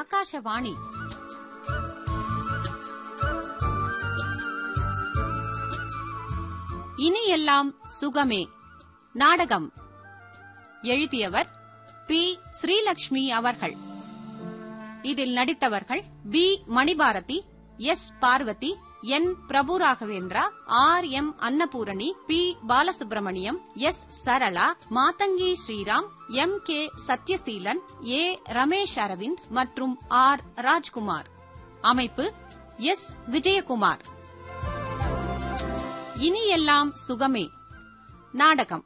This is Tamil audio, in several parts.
ஆகாஷவாணி இனி எல்லாம் சுகமே நாடகம் எழுதியவர் பி ஸ்ரீலக்ஷ்மி அவர்கள் இதில் நடித்தவர்கள் P Manibharathi S Parvathi N Prabhu Raghavendra R M Annapoorani P Balasubramaniam S Sarala Mathangi Sriram M K Sathyaseelan A Ramesh Aravind மற்றும் ஆர் ராஜ்குமார் அமைப்பு எஸ் விஜயகுமார் இனி எல்லாம் சுகமே நாடகம்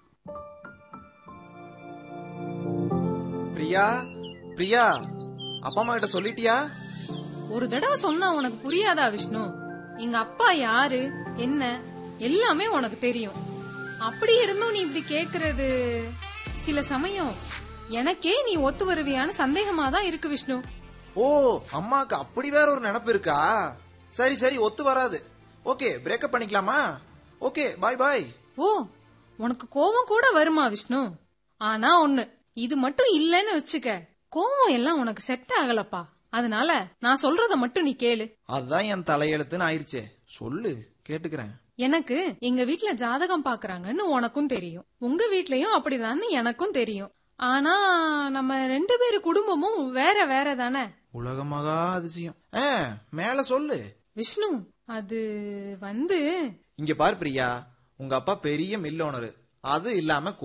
பிரியா பிரியா அப்பா அம்மா கிட்ட சொல்லிட்டியா ஒரு தடவை சொன்னா உனக்கு புரியாதா விஷ்ணு எங்க அப்பா யாரு என்ன எல்லாமே உனக்கு தெரியும் அப்படி இருந்தும் நீ இப்படி கேக்குறது சில சமயம் எனக்கே நீ ஒத்து வருவியான்னு சந்தேகமா தான் இருக்கு விஷ்ணு ஓ அம்மாக்கு அப்படி வேற ஒரு நினப்பு இருக்கா சரி சரி ஒத்து வராது ஓகே பிரேக்கப் பண்ணிக்கலாமா ஓகே பாய் பாய் ஓ உனக்கு கோவம் கூட வருமா விஷ்ணு ஆனா ஒண்ணு இது மட்டும் இல்லன்னு வச்சுக்க கோவம் எல்லாம் உனக்கு செட் ஆகலப்பா அதனால நான் சொல்றத மட்டும் நீ கேளு அதுதான் என் தலையெழுத்துன்னு ஆயிருச்சே சொல்லு கேட்டுக்கிறேன் எனக்கு எங்க வீட்ல ஜாதகம் பாக்குறாங்கன்னு உனக்கும் தெரியும் உங்க வீட்லயும் அப்படிதான்னு எனக்கும் தெரியும் ஆனா நம்ம ரெண்டு பேரு குடும்பமும் வேற வேற தானே உலகமகா அதிசயம் ஆ, மேல சொல்லு விஷ்ணு அது வந்து இங்க பார் பிரியா உங்க அப்பா பெரிய மில் ஓனர் அது இல்லாம